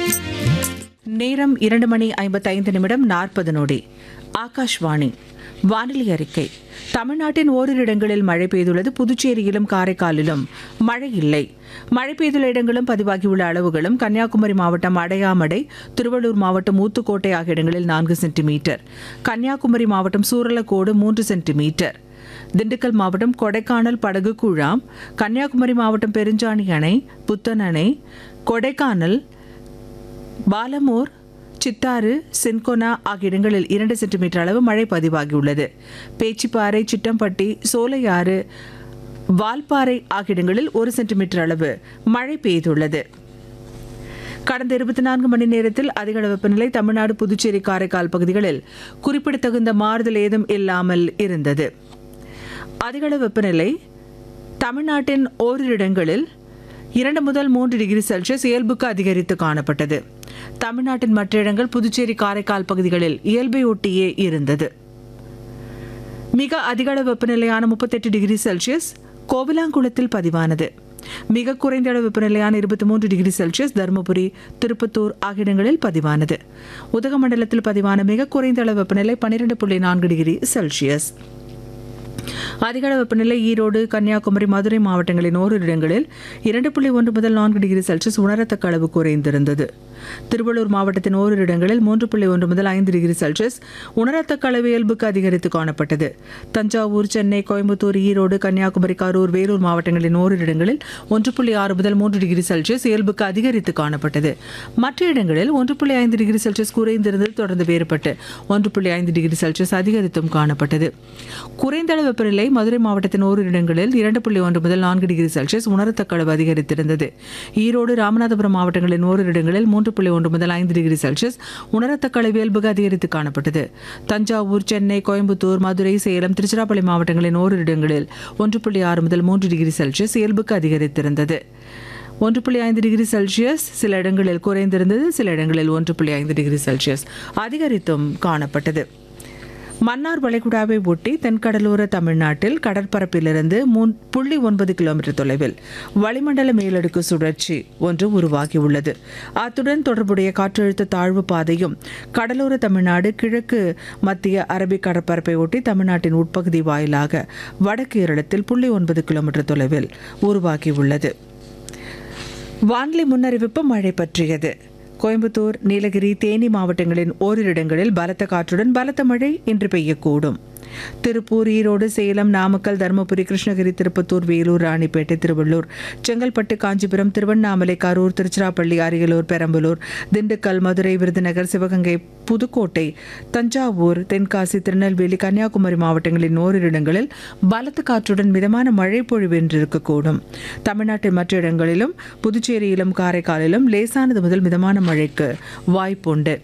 நேரம் இரண்டு மணி ஐம்பத்தைந்து நிமிடம் நாற்பது நொடி ஆகாஷ்வாணி வானிலை அறிக்கை தமிழ்நாட்டின் ஓரிரு இடங்களில் மழை பெய்துள்ளது புதுச்சேரியிலும் காரைக்காலிலும் மழை இல்லை மழை பெய்துள்ள இடங்களும் பதிவாகியுள்ள அளவுகளும் கன்னியாகுமரி மாவட்டம் அடையாமடை திருவள்ளூர் மாவட்டம் ஊத்துக்கோட்டை ஆகிய இடங்களில் நான்கு சென்டிமீட்டர் கன்னியாகுமரி மாவட்டம் சூரலக்கோடு மூன்று சென்டிமீட்டர் திண்டுக்கல் மாவட்டம் கொடைக்கானல் படகு குழாம் கன்னியாகுமரி மாவட்டம் பெருஞ்சாணி அணை புத்தன் அணை கொடைக்கானல் பாலமூர் சித்தாறு சின்கோனா ஆகிய இடங்களில் இரண்டு சென்டிமீட்டர் அளவு மழை பதிவாகியுள்ளது பேச்சிப்பாறை சிட்டம்பட்டி சோலையாறு வால்பாறை ஆகிய இடங்களில் ஒரு சென்டிமீட்டர் அளவு மழை பெய்துள்ளது கடந்த இருபத்தி நான்கு மணி நேரத்தில் அதிகளவு வெப்பநிலை தமிழ்நாடு புதுச்சேரி காரைக்கால் பகுதிகளில் குறிப்பிடத்தகுந்த மாறுதல் ஏதும் இல்லாமல் இருந்தது அதிகளவு வெப்பநிலை தமிழ்நாட்டின் ஓரிரு இடங்களில் இரண்டு முதல் மூன்று டிகிரி செல்சியஸ் இயல்புக்கு அதிகரித்து காணப்பட்டது தமிழ்நாட்டின் மற்ற இடங்கள் புதுச்சேரி காரைக்கால் பகுதிகளில் இயல்பை ஒட்டியே இருந்தது மிக அதிகளவு வெப்பநிலையான முப்பத்தெட்டு டிகிரி செல்சியஸ் கோவிலாங்குளத்தில் பதிவானது மிக குறைந்த அளவு வெப்பநிலையான இருபத்தி மூன்று டிகிரி செல்சியஸ் தருமபுரி திருப்பத்தூர் ஆகிய இடங்களில் பதிவானது உதகமண்டலத்தில் பதிவான மிக குறைந்த அளவு வெப்பநிலை பன்னிரெண்டு புள்ளி நான்கு டிகிரி செல்சியஸ் அதிகளவு வெப்பநிலை ஈரோடு கன்னியாகுமரி மதுரை மாவட்டங்களின் ஓரிரு இடங்களில் இரண்டு புள்ளி ஒன்று முதல் நான்கு டிகிரி செல்சியஸ் உணரத்தக்க அளவு குறைந்திருந்தது திருவள்ளூர் மாவட்டத்தின் ஓரிரு இடங்களில் மூன்று புள்ளி ஒன்று முதல் ஐந்து டிகிரி செல்சியஸ் உணரத்தக்க அளவு இயல்புக்கு அதிகரித்து காணப்பட்டது தஞ்சாவூர் சென்னை கோயம்புத்தூர் ஈரோடு கன்னியாகுமரி கரூர் வேலூர் மாவட்டங்களின் ஓரிரு இடங்களில் ஒன்று புள்ளி ஆறு முதல் மூன்று டிகிரி செல்சியஸ் இயல்புக்கு அதிகரித்து காணப்பட்டது மற்ற இடங்களில் ஒன்று புள்ளி ஐந்து டிகிரி செல்சியஸ் குறைந்திருந்தது தொடர்ந்து வேறுபட்டு ஒன்று புள்ளி ஐந்து டிகிரி செல்சியஸ் அதிகரித்தும் காணப்பட்டது குறைந்த அளவு வெப்பநிலை மதுரை மாவட்டத்தின் ஓரிரு இடங்களில் இரண்டு புள்ளி ஒன்று முதல் நான்கு டிகிரி செல்சியஸ் உணரத்தக்க அளவு அதிகரித்திருந்தது ஈரோடு ராமநாதபுரம் மாவட்டங்களின் ஓரிரு இடங்களில் மூன்று புள்ளி ஒன்று முதல் ஐந்து டிகிரி செல்சியஸ் உணரத்தக்க அளவு இயல்புக்கு அதிகரித்து காணப்பட்டது தஞ்சாவூர் சென்னை கோயம்புத்தூர் மதுரை சேலம் திருச்சிராப்பள்ளி மாவட்டங்களின் ஓரிரு இடங்களில் ஒன்று புள்ளி ஆறு முதல் மூன்று டிகிரி செல்சியஸ் இயல்புக்கு அதிகரித்திருந்தது ஒன்று புள்ளி ஐந்து டிகிரி செல்சியஸ் சில இடங்களில் குறைந்திருந்தது சில இடங்களில் ஒன்று புள்ளி ஐந்து டிகிரி செல்சியஸ் அதிகரித்தும் காணப்பட்டது மன்னார் வளைகுடாவை ஒட்டி தென்கடலோர தமிழ்நாட்டில் கடற்பரப்பிலிருந்து மூன் புள்ளி ஒன்பது கிலோமீட்டர் தொலைவில் வளிமண்டல மேலடுக்கு சுழற்சி ஒன்று உருவாகியுள்ளது அத்துடன் தொடர்புடைய காற்றழுத்த தாழ்வு பாதையும் கடலோர தமிழ்நாடு கிழக்கு மத்திய அரபிக் கடற்பரப்பை ஒட்டி தமிழ்நாட்டின் உட்பகுதி வாயிலாக வடகேரளத்தில் புள்ளி ஒன்பது கிலோமீட்டர் தொலைவில் உருவாகியுள்ளது வானிலை முன்னறிவிப்பு மழை பற்றியது கோயம்புத்தூர் நீலகிரி தேனி மாவட்டங்களின் ஓரிரு இடங்களில் பலத்த காற்றுடன் பலத்த மழை இன்று பெய்யக்கூடும் திருப்பூர் ஈரோடு சேலம் நாமக்கல் தருமபுரி கிருஷ்ணகிரி திருப்பத்தூர் வேலூர் ராணிப்பேட்டை திருவள்ளூர் செங்கல்பட்டு காஞ்சிபுரம் திருவண்ணாமலை கரூர் திருச்சிராப்பள்ளி அரியலூர் பெரம்பலூர் திண்டுக்கல் மதுரை விருதுநகர் சிவகங்கை புதுக்கோட்டை தஞ்சாவூர் தென்காசி திருநெல்வேலி கன்னியாகுமரி மாவட்டங்களின் ஓரிரு இடங்களில் பலத்த காற்றுடன் மிதமான மழை பொழிவு என்று இருக்கக்கூடும் தமிழ்நாட்டின் மற்ற இடங்களிலும் புதுச்சேரியிலும் காரைக்காலிலும் லேசானது முதல் மிதமான மழைக்கு வாய்ப்புண்டு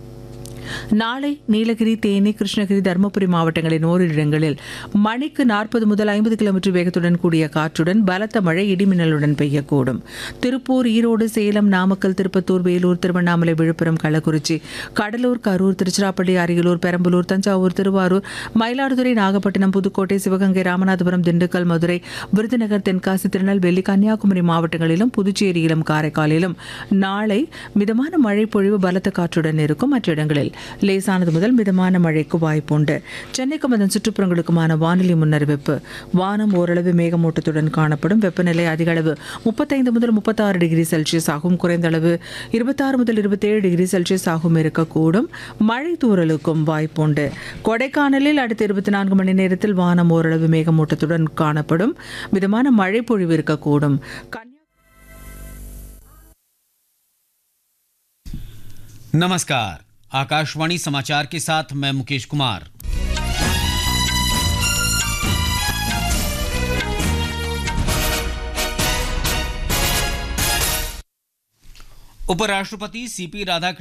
நாளை நீலகிரி தேனி கிருஷ்ணகிரி தருமபுரி மாவட்டங்களின் ஓரிரு இடங்களில் மணிக்கு நாற்பது முதல் ஐம்பது கிலோமீட்டர் வேகத்துடன் கூடிய காற்றுடன் பலத்த மழை இடிமின்னலுடன் பெய்யக்கூடும் திருப்பூர் ஈரோடு சேலம் நாமக்கல் திருப்பத்தூர் வேலூர் திருவண்ணாமலை விழுப்புரம் கள்ளக்குறிச்சி கடலூர் கரூர் திருச்சிராப்பள்ளி அரியலூர் பெரம்பலூர் தஞ்சாவூர் திருவாரூர் மயிலாடுதுறை நாகப்பட்டினம் புதுக்கோட்டை சிவகங்கை ராமநாதபுரம் திண்டுக்கல் மதுரை விருதுநகர் தென்காசி திருநெல்வேலி கன்னியாகுமரி மாவட்டங்களிலும் புதுச்சேரியிலும் காரைக்காலிலும் நாளை மிதமான மழை பொழிவு பலத்த காற்றுடன் இருக்கும் மற்ற இடங்களில் லேசானது முதல் மிதமான மழைக்கு வாய்ப்புண்டு சென்னைக்கும் அதன் சுற்றுப்புறங்களுக்குமான வானிலை முன்னறிவிப்பு வானம் ஓரளவு மேகமூட்டத்துடன் காணப்படும் வெப்பநிலை அதிக அளவு முப்பத்தைந்து முதல் முப்பத்தாறு டிகிரி செல்சியஸ் ஆகும் குறைந்த அளவு இருபத்தாறு முதல் இருபத்தேழு டிகிரி செல்சியஸ் ஆகும் இருக்கக்கூடும் மழை தூறலுக்கும் வாய்ப்புண்டு கொடைக்கானலில் அடுத்த இருபத்தி நான்கு மணி நேரத்தில் வானம் ஓரளவு மேகமூட்டத்துடன் காணப்படும் மிதமான மழை பொழிவு இருக்கக்கூடும் கன்னியா नमस्कार आकाशवाणी समाचार के साथ मैं मुकेश कुमार उपराष्ट्रपति सीपी राधाकृष्णन